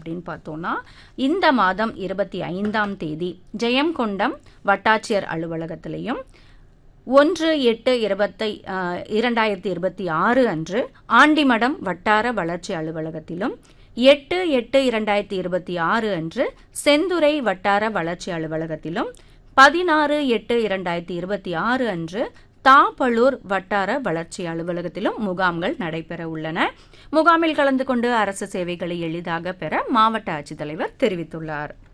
அப்படின்னு பார்த்தோம்னா இந்த மாதம் இருபத்தி ஐந்தாம் தேதி ஜெயங்கொண்டம் வட்டாட்சியர் அலுவலகத்திலையும் ஒன்று எட்டு இருபத்தை அஹ், இரண்டாயிரத்தி இருபத்தி ஆறு அன்று ஆண்டிமடம் வட்டார வளர்ச்சி அலுவலகத்திலும் எட்டு எட்டு இரண்டாயிரத்தி இருபத்தி ஆறு அன்று செந்துறை வட்டார வளர்ச்சி அலுவலகத்திலும் பதினாறு எட்டு இரண்டாயிரத்தி இருபத்தி ஆறு அன்று தாப்பளூர் வட்டார வளர்ச்சி அலுவலகத்திலும் முகாம்கள் நடைபெற உள்ளன முகாமில் கலந்து கொண்டு அரசு சேவைகளை எளிதாக பெற மாவட்ட ஆட்சித்தலைவர் தெரிவித்துள்ளார்